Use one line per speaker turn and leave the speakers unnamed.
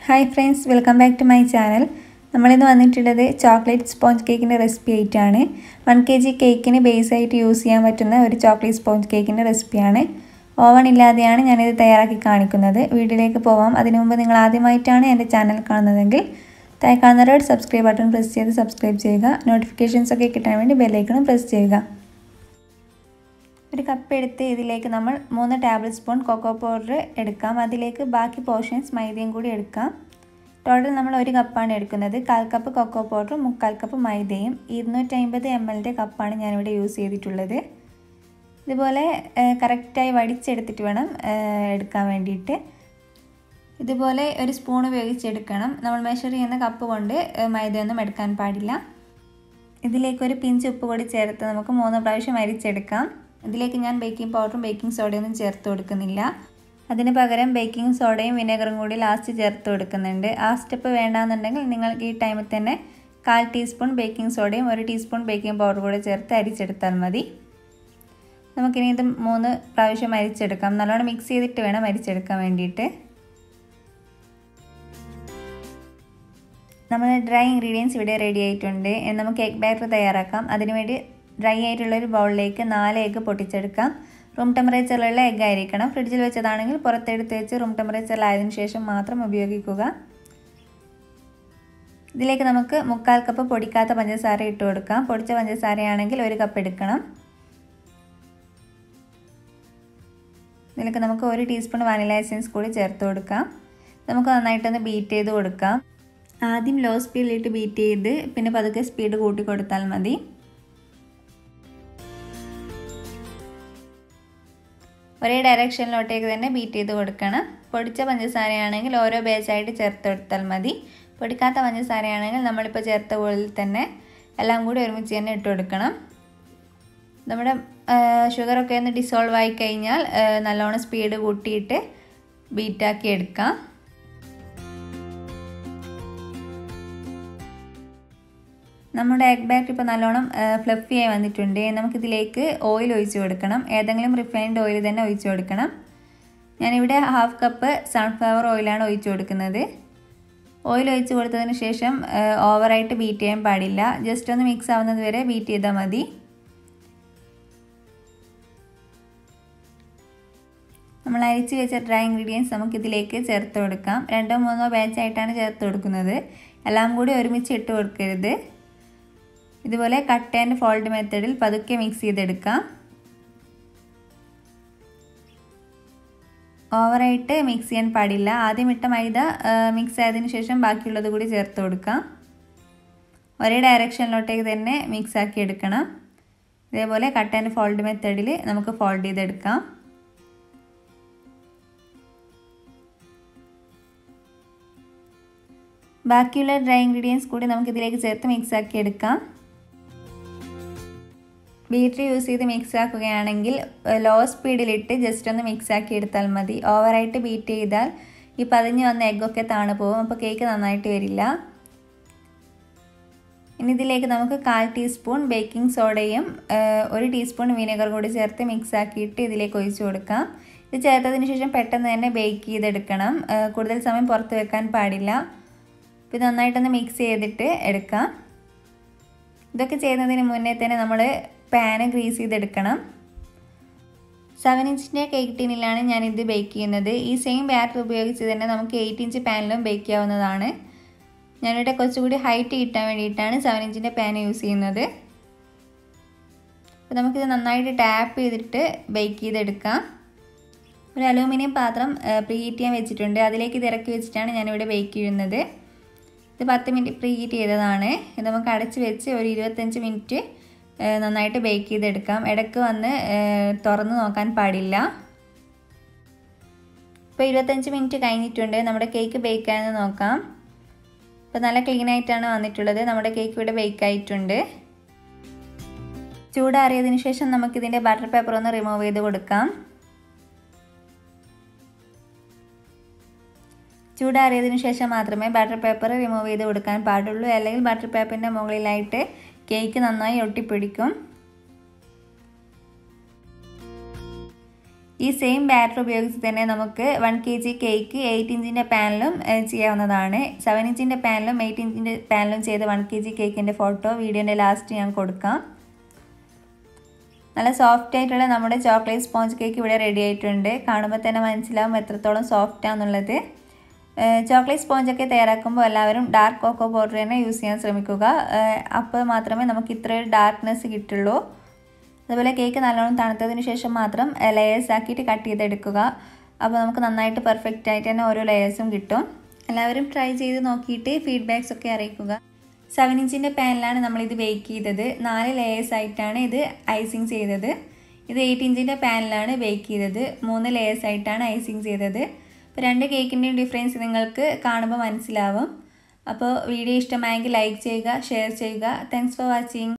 hi friends welcome back to my channel നമ്മളിന്ന് വന്നിട്ടുള്ളത് chocolate sponge കേക്കിൻ്റെ റെസിപ്പി ആയിട്ടാണ് വൺ കെ ജി കേക്കിന് ബേസ് ആയിട്ട് യൂസ് ചെയ്യാൻ പറ്റുന്ന ഒരു ചോക്ലേറ്റ് സ്പോഞ്ച് കേക്കിൻ്റെ റെസിപ്പിയാണ് ഓവൺ ഇല്ലാതെയാണ് ഞാനിത് തയ്യാറാക്കി കാണിക്കുന്നത് വീഡിയോയിലേക്ക് പോവാം അതിനു മുമ്പ് നിങ്ങൾ ആദ്യമായിട്ടാണ് എൻ്റെ ചാനൽ കാണുന്നതെങ്കിൽ താഴെ കാണുന്ന റെഡ് സബ്സ്ക്രൈബ് ബട്ടൺ പ്രസ് ചെയ്ത് സബ്സ്ക്രൈബ് ചെയ്യുക നോട്ടിഫിക്കേഷൻസ് ഒക്കെ കിട്ടാൻ വേണ്ടി ബെല്ലൈക്കണം പ്രസ് ചെയ്യുക ഒരു കപ്പ് എടുത്ത് ഇതിലേക്ക് നമ്മൾ മൂന്ന് ടേബിൾ സ്പൂൺ കൊക്കോ പൗഡർ എടുക്കാം അതിലേക്ക് ബാക്കി പോർഷൻസ് മൈദയും കൂടി എടുക്കാം ടോട്ടൽ നമ്മൾ ഒരു കപ്പാണ് എടുക്കുന്നത് കാൽ കപ്പ് കൊക്കോ പൗഡറും മുക്കാൽ കപ്പ് മൈദയും ഇരുന്നൂറ്റമ്പത് എം എല്ലിൻ്റെ കപ്പാണ് ഞാനിവിടെ യൂസ് ചെയ്തിട്ടുള്ളത് ഇതുപോലെ കറക്റ്റായി വടിച്ചെടുത്തിട്ട് വേണം എടുക്കാൻ വേണ്ടിയിട്ട് ഇതുപോലെ ഒരു സ്പൂൺ ഉപയോഗിച്ചെടുക്കണം നമ്മൾ മെഷർ ചെയ്യുന്ന കപ്പ് കൊണ്ട് മൈദയൊന്നും എടുക്കാൻ പാടില്ല ഇതിലേക്ക് ഒരു പിഞ്ച് ഉപ്പ് കൂടി ചേർത്ത് നമുക്ക് മൂന്ന് പ്രാവശ്യം അരിച്ചെടുക്കാം ഇതിലേക്ക് ഞാൻ ബേക്കിംഗ് പൗഡറും ബേക്കിംഗ് സോഡയൊന്നും ചേർത്ത് കൊടുക്കുന്നില്ല അതിന് പകരം ബേക്കിംഗ് സോഡയും വിനെഗറും കൂടി ലാസ്റ്റ് ചേർത്ത് കൊടുക്കുന്നുണ്ട് ആ സ്റ്റെപ്പ് വേണ്ടാന്നുണ്ടെങ്കിൽ നിങ്ങൾക്ക് ഈ ടൈമിൽ തന്നെ കാൽ ടീസ്പൂൺ ബേക്കിംഗ് സോഡയും ഒരു ടീസ്പൂൺ ബേക്കിംഗ് പൗഡർ കൂടെ ചേർത്ത് അരിച്ചെടുത്താൽ മതി നമുക്കിനി ഇത് മൂന്ന് പ്രാവശ്യം അരിച്ചെടുക്കാം നല്ലോണം മിക്സ് ചെയ്തിട്ട് വേണം അരിച്ചെടുക്കാൻ വേണ്ടിയിട്ട് നമ്മൾ ഡ്രൈ ഇൻഗ്രീഡിയൻസ് ഇവിടെ റെഡി ആയിട്ടുണ്ട് നമുക്ക് എഗ് ബാറ്റർ തയ്യാറാക്കാം അതിനുവേണ്ടി ഡ്രൈ ആയിട്ടുള്ള ഒരു ബൗളിലേക്ക് നാല് എഗ്ഗ് പൊട്ടിച്ചെടുക്കാം റൂം ടെമ്പറേച്ചറിലുള്ള എഗ്ഗ് ആയിരിക്കണം ഫ്രിഡ്ജിൽ വെച്ചതാണെങ്കിൽ പുറത്തെടുത്ത് വെച്ച് റൂം ടെമ്പറേച്ചറിലായതിനു ശേഷം മാത്രം ഉപയോഗിക്കുക ഇതിലേക്ക് നമുക്ക് മുക്കാൽ കപ്പ് പൊടിക്കാത്ത പഞ്ചസാര ഇട്ട് കൊടുക്കാം പൊടിച്ച പഞ്ചസാരയാണെങ്കിൽ ഒരു കപ്പ് എടുക്കണം ഇതിലേക്ക് നമുക്ക് ഒരു ടീസ്പൂൺ വാനില എസൻസ് കൂടി ചേർത്ത് കൊടുക്കാം നമുക്ക് നന്നായിട്ടൊന്ന് ബീറ്റ് ചെയ്ത് കൊടുക്കാം ആദ്യം ലോ സ്പീഡിലിട്ട് ബീറ്റ് ചെയ്ത് പിന്നെ പതുക്കെ സ്പീഡ് കൂട്ടി കൊടുത്താൽ മതി ഒരേ ഡയറക്ഷനിലോട്ടേക്ക് തന്നെ ബീറ്റ് ചെയ്ത് കൊടുക്കണം പൊടിച്ച പഞ്ചസാരയാണെങ്കിൽ ഓരോ ബാച്ചായിട്ട് ചേർത്ത് കൊടുത്താൽ മതി പൊടിക്കാത്ത പഞ്ചസാരയാണെങ്കിൽ നമ്മളിപ്പോൾ ചേർത്ത പോലെ തന്നെ എല്ലാം കൂടി ഒരുമിച്ച് തന്നെ ഇട്ട് കൊടുക്കണം നമ്മുടെ ഷുഗറൊക്കെ ഒന്ന് ഡിസോൾവ് ആയി കഴിഞ്ഞാൽ നല്ലോണം സ്പീഡ് കൂട്ടിയിട്ട് ബീറ്റാക്കി എടുക്കാം നമ്മുടെ എഗ് ബാറ്റർ ഇപ്പോൾ നല്ലോണം ഫ്ലഫി ആയി വന്നിട്ടുണ്ട് നമുക്കിതിലേക്ക് ഓയിൽ ഒഴിച്ച് കൊടുക്കണം ഏതെങ്കിലും റിഫൈൻഡ് ഓയിൽ തന്നെ ഒഴിച്ച് കൊടുക്കണം ഞാനിവിടെ ഹാഫ് കപ്പ് സൺഫ്ലവർ ഓയിലാണ് ഒഴിച്ച് കൊടുക്കുന്നത് ഓയിൽ ഒഴിച്ച് കൊടുത്തതിന് ശേഷം ഓവറായിട്ട് ബീറ്റ് ചെയ്യാൻ പാടില്ല ജസ്റ്റ് ഒന്ന് മിക്സ് ആവുന്നത് വരെ ബീറ്റ് ചെയ്താൽ മതി നമ്മൾ അരിച്ച് വെച്ച ഡ്രൈ ഇൻഗ്രീഡിയൻസ് നമുക്കിതിലേക്ക് ചേർത്ത് കൊടുക്കാം രണ്ടോ മൂന്നോ ബാച്ചായിട്ടാണ് ചേർത്ത് കൊടുക്കുന്നത് എല്ലാം കൂടി ഒരുമിച്ച് ഇട്ട് കൊടുക്കരുത് ഇതുപോലെ കട്ട് ആൻഡ് ഫോൾഡ് മെത്തേഡിൽ പതുക്കെ മിക്സ് ചെയ്തെടുക്കാം ഓവറായിട്ട് മിക്സ് ചെയ്യാൻ പാടില്ല ആദ്യം ഇട്ട മൈദ മിക്സ് ആയതിനു ശേഷം ബാക്കിയുള്ളത് കൂടി ചേർത്ത് കൊടുക്കാം ഒരേ ഡയറക്ഷനിലോട്ടേക്ക് തന്നെ മിക്സ് ആക്കി എടുക്കണം ഇതേപോലെ കട്ട് ആൻഡ് ഫോൾഡ് മെത്തേഡിൽ നമുക്ക് ഫോൾഡ് ചെയ്തെടുക്കാം ബാക്കിയുള്ള ഡ്രൈ ഇൻഗ്രീഡിയൻസ് കൂടി നമുക്ക് ഇതിലേക്ക് ചേർത്ത് മിക്സ് ആക്കി എടുക്കാം ബീറ്റർ യൂസ് ചെയ്ത് മിക്സ് ആക്കുകയാണെങ്കിൽ ലോ സ്പീഡിലിട്ട് ജസ്റ്റ് ഒന്ന് മിക്സ് ആക്കി എടുത്താൽ മതി ഓവറായിട്ട് ബീറ്റ് ചെയ്താൽ ഈ പതിഞ്ഞ് വന്ന എഗ്ഗൊക്കെ താണു പോകും അപ്പോൾ കേക്ക് നന്നായിട്ട് വരില്ല ഇനി ഇതിലേക്ക് നമുക്ക് കാൽ ടീസ്പൂൺ ബേക്കിംഗ് സോഡയും ഒരു ടീസ്പൂൺ വിനെഗർ കൂടി ചേർത്ത് മിക്സ് ആക്കിയിട്ട് ഇതിലേക്ക് ഒഴിച്ചു കൊടുക്കാം ഇത് ചേർത്തതിന് ശേഷം പെട്ടെന്ന് തന്നെ ബേക്ക് ചെയ്തെടുക്കണം കൂടുതൽ സമയം പുറത്ത് വെക്കാൻ പാടില്ല ഇത് നന്നായിട്ടൊന്ന് മിക്സ് ചെയ്തിട്ട് എടുക്കാം ഇതൊക്കെ ചെയ്യുന്നതിന് മുന്നേ തന്നെ നമ്മൾ പാന് ഗ്രീസ് ചെയ്തെടുക്കണം സെവൻ ഇഞ്ചിൻ്റെ കേക്ക് ടീനിലാണ് ഞാനിത് ബേക്ക് ചെയ്യുന്നത് ഈ സെയിം ബാറ്റർ ഉപയോഗിച്ച് തന്നെ നമുക്ക് എയ്റ്റ് ഇഞ്ച് പാനിലും ബേക്ക് ചെയ്യാവുന്നതാണ് ഞാനിവിടെ കുറച്ചുകൂടി ഹൈറ്റ് കിട്ടാൻ വേണ്ടിയിട്ടാണ് സെവൻ ഇഞ്ചിൻ്റെ പാൻ യൂസ് ചെയ്യുന്നത് അപ്പോൾ നമുക്കിത് നന്നായിട്ട് ടാപ്പ് ചെയ്തിട്ട് ബേക്ക് ചെയ്തെടുക്കാം ഒരു അലൂമിനിയം പാത്രം പ്രീ ഹീറ്റ് ചെയ്യാൻ വെച്ചിട്ടുണ്ട് അതിലേക്ക് ഇത് ഇറക്കി വെച്ചിട്ടാണ് ഞാനിവിടെ ബേക്ക് ചെയ്യുന്നത് ഇത് പത്ത് മിനിറ്റ് പ്രീ ഹീറ്റ് ചെയ്തതാണ് ഇത് നമുക്ക് അടച്ച് വെച്ച് ഒരു ഇരുപത്തഞ്ച് മിനിറ്റ് നന്നായിട്ട് ബേക്ക് ചെയ്തെടുക്കാം ഇടയ്ക്ക് വന്ന് തുറന്ന് നോക്കാൻ പാടില്ല ഇപ്പോൾ ഇരുപത്തഞ്ച് മിനിറ്റ് കഴിഞ്ഞിട്ടുണ്ട് നമ്മുടെ കേക്ക് ബേക്കായെന്ന് നോക്കാം ഇപ്പോൾ നല്ല ക്ലീൻ ആയിട്ടാണ് വന്നിട്ടുള്ളത് നമ്മുടെ കേക്ക് ഇവിടെ ബേക്ക് ആയിട്ടുണ്ട് ചൂടാറിയതിന് ശേഷം നമുക്കിതിൻ്റെ ബട്ടർ പേപ്പർ ഒന്ന് റിമൂവ് ചെയ്ത് കൊടുക്കാം ചൂടാറിയതിനു ശേഷം മാത്രമേ ബട്ടർ പേപ്പർ റിമൂവ് ചെയ്ത് കൊടുക്കാൻ പാടുള്ളൂ അല്ലെങ്കിൽ ബട്ടർ പേപ്പറിൻ്റെ മുകളിലായിട്ട് കേക്ക് നന്നായി ഒട്ടിപ്പിടിക്കും ഈ സെയിം ബാറ്റർ ഉപയോഗിച്ച് തന്നെ നമുക്ക് one K G cake eight ഇഞ്ചിൻ്റെ പാനിലും ചെയ്യാവുന്നതാണ് സെവൻ ഇഞ്ചിൻ്റെ പാനിലും എയ്റ്റ് ഇഞ്ചിൻ്റെ പാനിലും ചെയ്ത വൺ കെ ജി കേക്കിൻ്റെ ഫോട്ടോ വീഡിയോൻ്റെ ലാസ്റ്റ് ഞാൻ കൊടുക്കാം നല്ല സോഫ്റ്റ് ആയിട്ടുള്ള നമ്മുടെ ചോക്ലേറ്റ് സ്പോഞ്ച് കേക്ക് ഇവിടെ റെഡി ആയിട്ടുണ്ട് കാണുമ്പോൾ തന്നെ മനസ്സിലാവും എത്രത്തോളം സോഫ്റ്റ് ആണെന്നുള്ളത് ചോക്ലേറ്റ് സ്പോഞ്ചൊക്കെ തയ്യാറാക്കുമ്പോൾ എല്ലാവരും ഡാർക്ക് കോക്കോ പൗഡർ തന്നെ യൂസ് ചെയ്യാൻ ശ്രമിക്കുക അപ്പോൾ മാത്രമേ നമുക്ക് ഇത്രയൊരു ഡാർക്ക്നെസ് കിട്ടുള്ളൂ അതുപോലെ കേക്ക് നല്ലോണം തണുത്തതിന് ശേഷം മാത്രം ലെയേഴ്സ് ആക്കിയിട്ട് കട്ട് ചെയ്തെടുക്കുക അപ്പോൾ നമുക്ക് നന്നായിട്ട് പെർഫെക്റ്റ് ആയിട്ട് തന്നെ ഓരോ ലെയേഴ്സും കിട്ടും എല്ലാവരും ട്രൈ ചെയ്ത് നോക്കിയിട്ട് ഫീഡ്ബാക്സ് ഒക്കെ അറിയിക്കുക സെവൻ ഇഞ്ചിൻ്റെ പാനിലാണ് നമ്മളിത് ബേക്ക് ചെയ്തത് നാല് ലെയേഴ്സ് ആയിട്ടാണ് ഇത് ഐസിങ് ചെയ്തത് ഇത് എയ്റ്റ് ഇഞ്ചിൻ്റെ പാനിലാണ് ബേക്ക് ചെയ്തത് മൂന്ന് ലെയേഴ്സ് ആയിട്ടാണ് ഐസിങ് ചെയ്തത് അപ്പോൾ രണ്ട് കേക്കിൻ്റെയും ഡിഫറൻസ് നിങ്ങൾക്ക് കാണുമ്പോൾ മനസ്സിലാവും അപ്പോൾ വീഡിയോ ഇഷ്ടമായെങ്കിൽ ലൈക്ക് ചെയ്യുക ഷെയർ ചെയ്യുക താങ്ക്സ് ഫോർ വാച്ചിങ്